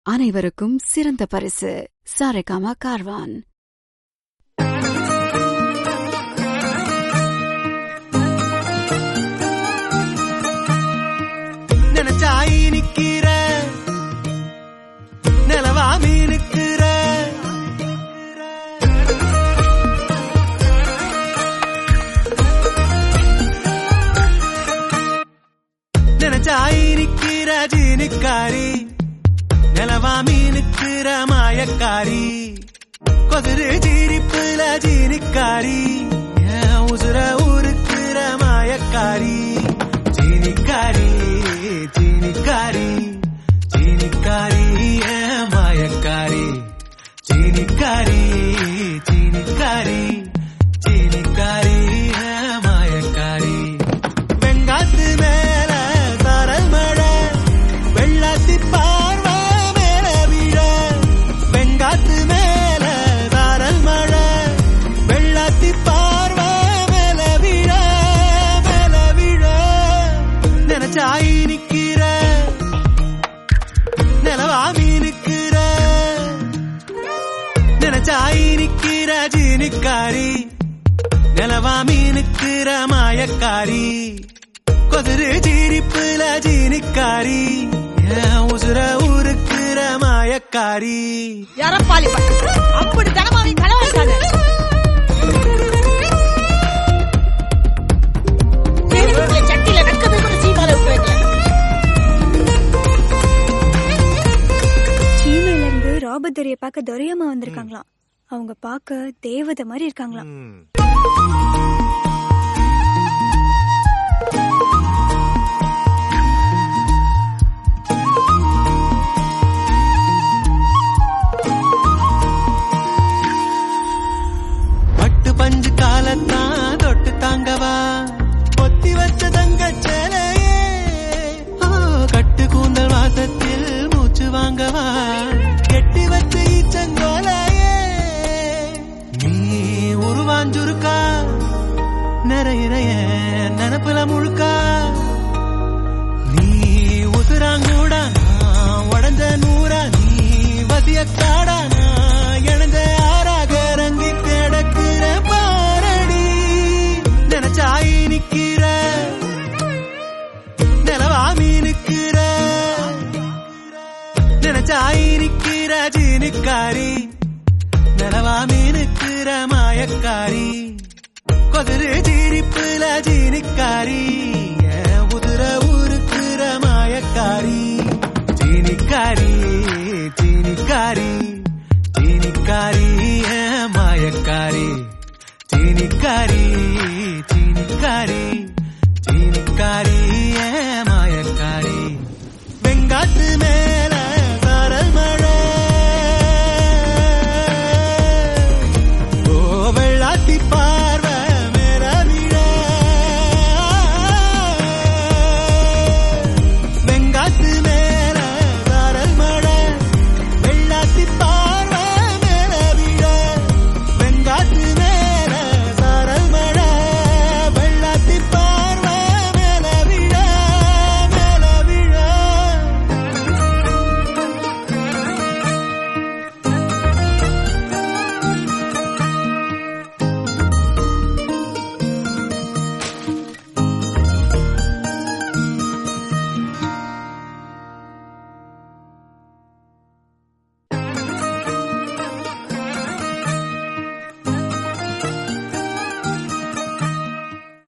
அனைவருக்கும் சிறந்த பரிசு சாரேகாமா கார்வான் நினைச்சாயி நிக்கிற நிலவா மீனுக்கிற நினைச்சாயி நிக்கிற ஜீனிக்காரி நிலவா மீனுக்கிற மாயக்காரி கொதிரு ஜீரிப்புல ஜீனிக்காரி என் உசுர ஊருக்குற மாயக்காரி ஜீனிக்காரி ஜீனிக்காரி ஜீனிக்காரி என் மாயக்காரி ஜீனிக்காரி ஜீனிக்காரி ஜீனிக்காரி என் மாயக்காரி வெங்காத்து மேல தரல் மழை வெள்ளத்தி பார்வை மேல விழ வெங்காத்து மேல தரல் மழை வெள்ளத்தி பார்வை மேல விழ மேல விழ நினைச்சாயி நிக்கிற நிலவா மீனுக்கிற நினைச்சாயி நிக்கிற ஜீனிக்காரி நிலவா மீனுக்கிற மாயக்காரி கொதிரு ஜீரிப்புல ஜீனிக்காரி என் உசுர ஊருக்குற மாயக்காரி எரப்பாளி பட்டம் அப்படி தனமாவி களவாண்டாங்க சட்டியில நக்கது கூட சீமால விட்டுருங்க சீமையில இருந்து ராபர்ட் பார்க்க துரையம்மா வந்திருக்காங்களாம் அவங்க பார்க்க தேவதை மாதிரி இருக்காங்களாம் பட்டு பஞ்சு காலத்தான் தொட்டு தாங்கவா பொத்தி வச்ச தங்க சேலையே ஓ, கட்டு கூந்தல் வாசத்தில் மூச்சு வாங்கவா கெட்டி வச்ச ஈச்சங்கோலையே நீ உருவாஞ்சுருக்கா நிறைய நினப்புல முழுக்கா நீ உசுராங்கூடா நான் உடஞ்ச நூறா நீ வசிய காடா நான் இழந்த ஆறாக ரங்கி கிடக்குற பாரடி நினைச்சாயி நிக்கிற நிலவா மீனுக்கிற நினைச்சாயி நிக்கிற ஜீனிக்காரி நிலவா மீனுக்கிற மாயக்காரி கொதிரு ஜீரிப்புல ஜீனிக்காரி என் உதிர ஊருக்குற மாயக்காரி ஜீனிக்காரி ஜீனிக்காரி ஜீனிக்காரி என் மாயக்காரி ஜீனிக்காரி ஜீனிக்காரி ஜீனிக்காரி